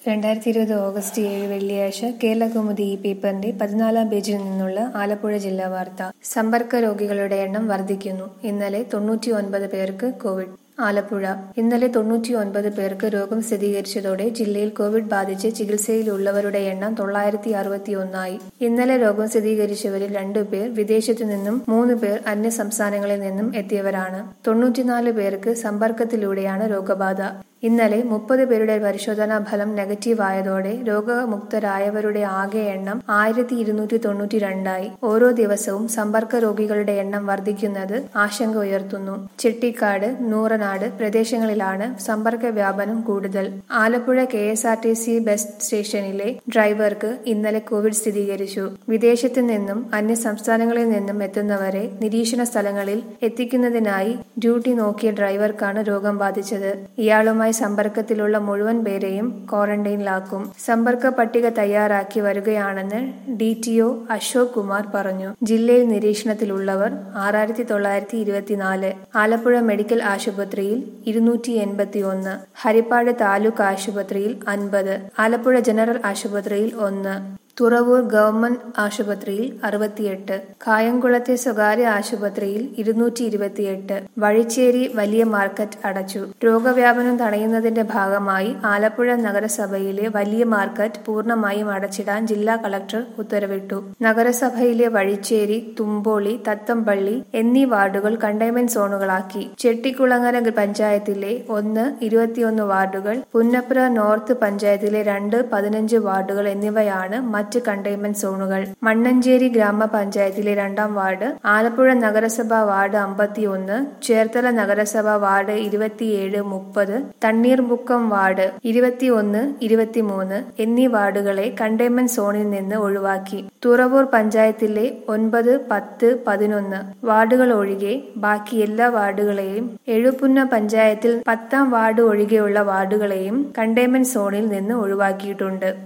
രണ്ടായിരത്തി ഇരുപത് ഓഗസ്റ്റ് ഏഴ് വെള്ളിയാഴ്ച കേരളകൗമുദി ഈ പേപ്പറിന്റെ പതിനാലാം പേജിൽ നിന്നുള്ള ആലപ്പുഴ ജില്ലാ വാർത്ത സമ്പർക്ക രോഗികളുടെ എണ്ണം വർദ്ധിക്കുന്നു ഇന്നലെ തൊണ്ണൂറ്റി ഒൻപത് പേർക്ക് കോവിഡ് ആലപ്പുഴ ഇന്നലെ തൊണ്ണൂറ്റി ഒൻപത് പേർക്ക് രോഗം സ്ഥിരീകരിച്ചതോടെ ജില്ലയിൽ കോവിഡ് ബാധിച്ച് ചികിത്സയിലുള്ളവരുടെ എണ്ണം തൊള്ളായിരത്തി അറുപത്തി ഒന്നായി ഇന്നലെ രോഗം സ്ഥിരീകരിച്ചവരിൽ രണ്ടു പേർ വിദേശത്തു നിന്നും മൂന്ന് പേർ അന്യ സംസ്ഥാനങ്ങളിൽ നിന്നും എത്തിയവരാണ് തൊണ്ണൂറ്റിനാല് പേർക്ക് സമ്പർക്കത്തിലൂടെയാണ് രോഗബാധ ഇന്നലെ മുപ്പത് പേരുടെ പരിശോധനാ ഫലം നെഗറ്റീവ് ആയതോടെ രോഗമുക്തരായവരുടെ ആകെ എണ്ണം ആയിരത്തി ഇരുന്നൂറ്റി തൊണ്ണൂറ്റി രണ്ടായി ഓരോ ദിവസവും സമ്പർക്ക രോഗികളുടെ എണ്ണം വർദ്ധിക്കുന്നത് ആശങ്ക ഉയർത്തുന്നു ചെട്ടിക്കാട് നൂറനാട് പ്രദേശങ്ങളിലാണ് സമ്പർക്ക വ്യാപനം കൂടുതൽ Alappuzha K S R T C bus സ്റ്റേഷനിലെ ഡ്രൈവർക്ക് ഇന്നലെ കോവിഡ് സ്ഥിരീകരിച്ചു വിദേശത്തു നിന്നും അന്യ സംസ്ഥാനങ്ങളിൽ നിന്നും എത്തുന്നവരെ നിരീക്ഷണ സ്ഥലങ്ങളിൽ എത്തിക്കുന്നതിനായി ഡ്യൂട്ടി നോക്കിയ ഡ്രൈവർക്കാണ് രോഗം ബാധിച്ചത് ഇയാളുമായി സമ്പർക്കത്തിലുള്ള മുഴുവൻ പേരെയും ക്വാറന്റൈനിലാക്കും സമ്പർക്ക പട്ടിക തയ്യാറാക്കി വരികയാണെന്ന് D T O Ashok Kumar പറഞ്ഞു ജില്ലയിൽ നിരീക്ഷണത്തിലുള്ളവർ ആറായിരത്തി തൊള്ളായിരത്തി ഇരുപത്തിനാല് ആലപ്പുഴ മെഡിക്കൽ ആശുപത്രിയിൽ ഇരുന്നൂറ്റി എൺപത്തി ഒന്ന് ഹരിപ്പാട് താലൂക്ക് ആശുപത്രിയിൽ അൻപത് ആലപ്പുഴ ജനറൽ ആശുപത്രിയിൽ ഒന്ന് തുറവൂർ ഗവൺമെന്റ് ആശുപത്രിയിൽ അറുപത്തിയെട്ട് കായംകുളത്തെ സ്വകാര്യ ആശുപത്രിയിൽ ഇരുന്നൂറ്റി ഇരുപത്തിയെട്ട് വഴിച്ചേരി വലിയ മാർക്കറ്റ് അടച്ചു രോഗവ്യാപനം തടയുന്നതിന്റെ ഭാഗമായി ആലപ്പുഴ നഗരസഭയിലെ വലിയ മാർക്കറ്റ് പൂർണ്ണമായും അടച്ചിടാൻ ജില്ലാ കളക്ടർ ഉത്തരവിട്ടു നഗരസഭയിലെ വഴിച്ചേരി തുമ്പോളി തത്തമ്പള്ളി എന്നീ വാർഡുകൾ കണ്ടെയ്ൻമെന്റ് സോണുകളാക്കി ചെട്ടിക്കുളങ്ങര പഞ്ചായത്തിലെ ഒന്ന് ഇരുപത്തിയൊന്ന് വാർഡുകൾ പുന്നപ്ര നോർത്ത് പഞ്ചായത്തിലെ രണ്ട് പതിനഞ്ച് വാർഡുകൾ എന്നിവയാണ് മറ്റ് കണ്ടെയ്ൻമെന്റ് സോണുകൾ മണ്ണഞ്ചേരി ഗ്രാമപഞ്ചായത്തിലെ രണ്ടാം വാർഡ് ആലപ്പുഴ നഗരസഭ വാർഡ് അമ്പത്തിയൊന്ന് ചേർത്തല നഗരസഭ വാർഡ് ഇരുപത്തിയേഴ് മുപ്പത് തണ്ണീർമുക്കം വാർഡ് ഇരുപത്തിയൊന്ന് ഇരുപത്തിമൂന്ന് എന്നീ വാർഡുകളെ കണ്ടെയ്ൻമെന്റ് സോണിൽ നിന്ന് ഒഴിവാക്കി തുറവൂർ പഞ്ചായത്തിലെ ഒൻപത് പത്ത് പതിനൊന്ന് വാർഡുകൾ ഒഴികെ ബാക്കി എല്ലാ വാർഡുകളെയും എഴുപുന്ന പഞ്ചായത്തിൽ പത്താം വാർഡ് ഒഴികെയുള്ള വാർഡുകളെയും കണ്ടെയ്ൻമെന്റ് സോണിൽ നിന്ന് ഒഴിവാക്കിയിട്ടുണ്ട്